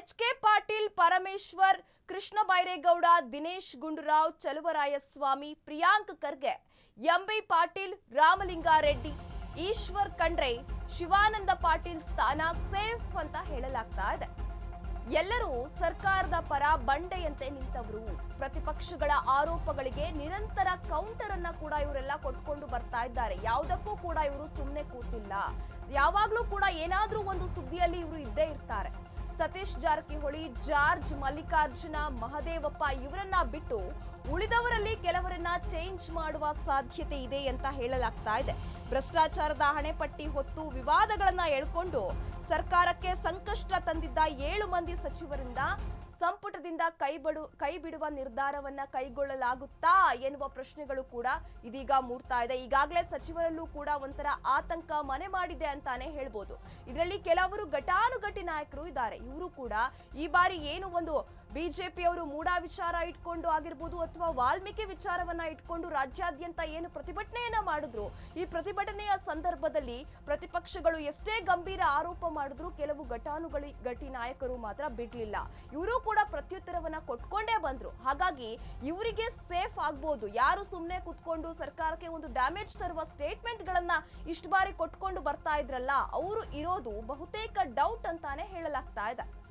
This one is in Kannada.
H K Patil Parameshwar Krishna Byregowda Dinesh Gundurao Chaluvarayaswamy Priyank Kharge MB Patil Ramalingareddy Eshwar Khandre Shivananda Patil ಸ್ಥಾನ ಸೇಫ್ ಅಂತ ಹೇಳಲಾಗ್ತಾ ಇದೆ ಎಲ್ಲರೂ ಸರ್ಕಾರದ ಪರ ಬಂಡೆಯಂತೆ ನಿಂತವರು ಪ್ರತಿಪಕ್ಷಗಳ ಆರೋಪಗಳಿಗೆ ನಿರಂತರ ಕೌಂಟರ್ ಅನ್ನ ಕೂಡ ಇವರೆಲ್ಲ ಕೊಟ್ಕೊಂಡು ಬರ್ತಾ ಇದ್ದಾರೆ ಯಾವುದಕ್ಕೂ ಕೂಡ ಇವರು ಸುಮ್ಮನೆ ಕೂತಿಲ್ಲ ಯಾವಾಗ್ಲೂ ಕೂಡ ಏನಾದ್ರೂ ಒಂದು ಸುದ್ದಿಯಲ್ಲಿ ಇವರು ಇದ್ದೇ ಇರ್ತಾರೆ ಸತೀಶ್ ಜಾರಕಿಹೊಳಿ ಜಾರ್ಜ್ ಮಲ್ಲಿಕಾರ್ಜುನ ಮಹದೇವಪ್ಪ ಇವರನ್ನ ಬಿಟ್ಟು ಉಳಿದವರಲ್ಲಿ ಕೆಲವರನ್ನ ಚೇಂಜ್ ಮಾಡುವ ಸಾಧ್ಯತೆ ಇದೆ ಅಂತ ಹೇಳಲಾಗ್ತಾ ಇದೆ ಭ್ರಷ್ಟಾಚಾರದ ಹಣೆಪಟ್ಟಿ ಹೊತ್ತು ವಿವಾದಗಳನ್ನ ಎಳ್ಕೊಂಡು ಸರ್ಕಾರಕ್ಕೆ ಸಂಕಷ್ಟ ತಂದಿದ್ದ ಏಳು ಮಂದಿ ಸಚಿವರಿಂದ ಸಂಪುಟದಿಂದ ಕೈಬಡು ಕೈ ಬಿಡುವ ನಿರ್ಧಾರವನ್ನ ಕೈಗೊಳ್ಳಲಾಗುತ್ತಾ ಎನ್ನುವ ಪ್ರಶ್ನೆಗಳು ಕೂಡ ಇದೀಗ ಮೂಡ್ತಾ ಇದೆ ಈಗಾಗಲೇ ಸಚಿವರಲ್ಲೂ ಕೂಡ ಒಂಥರ ಆತಂಕ ಮನೆ ಮಾಡಿದೆ ಅಂತಾನೆ ಹೇಳ್ಬೋದು ಇದರಲ್ಲಿ ಕೆಲವರು ಘಟಾನುಘಟಿ ನಾಯಕರು ಇದ್ದಾರೆ ಇವರು ಕೂಡ ಈ ಬಾರಿ ಏನು ಒಂದು ಬಿಜೆಪಿಯವರು ಮೂಡಾ ವಿಚಾರ ಇಟ್ಕೊಂಡು ಆಗಿರ್ಬೋದು ಅಥವಾ ವಾಲ್ಮೀಕಿ ವಿಚಾರವನ್ನ ಇಟ್ಕೊಂಡು ರಾಜ್ಯಾದ್ಯಂತ ಏನು ಪ್ರತಿಭಟನೆಯನ್ನ ಮಾಡಿದ್ರು ಈ ಪ್ರತಿಭಟನೆಯ ಸಂದರ್ಭದಲ್ಲಿ ಪ್ರತಿಪಕ್ಷಗಳು ಎಷ್ಟೇ ಗಂಭೀರ ಆರೋಪ ಮಾಡಿದ್ರು ಕೆಲವು ಘಟಾನುಗಳಿ ಗಟಿ ನಾಯಕರು ಮಾತ್ರ ಬಿಡ್ಲಿಲ್ಲ ಇವರು ಕೂಡ ಪ್ರತ್ಯುತ್ತರವನ್ನ ಕೊಟ್ಕೊಂಡೇ ಬಂದ್ರು ಹಾಗಾಗಿ ಇವರಿಗೆ ಸೇಫ್ ಆಗ್ಬೋದು ಯಾರು ಸುಮ್ಮನೆ ಕುತ್ಕೊಂಡು ಸರ್ಕಾರಕ್ಕೆ ಒಂದು ಡ್ಯಾಮೇಜ್ ತರುವ ಸ್ಟೇಟ್ಮೆಂಟ್ ಗಳನ್ನ ಇಷ್ಟು ಬಾರಿ ಕೊಟ್ಕೊಂಡು ಬರ್ತಾ ಇದ್ರಲ್ಲ ಅವರು ಇರೋದು ಬಹುತೇಕ ಡೌಟ್ ಅಂತಾನೆ ಹೇಳಲಾಗ್ತಾ ಇದೆ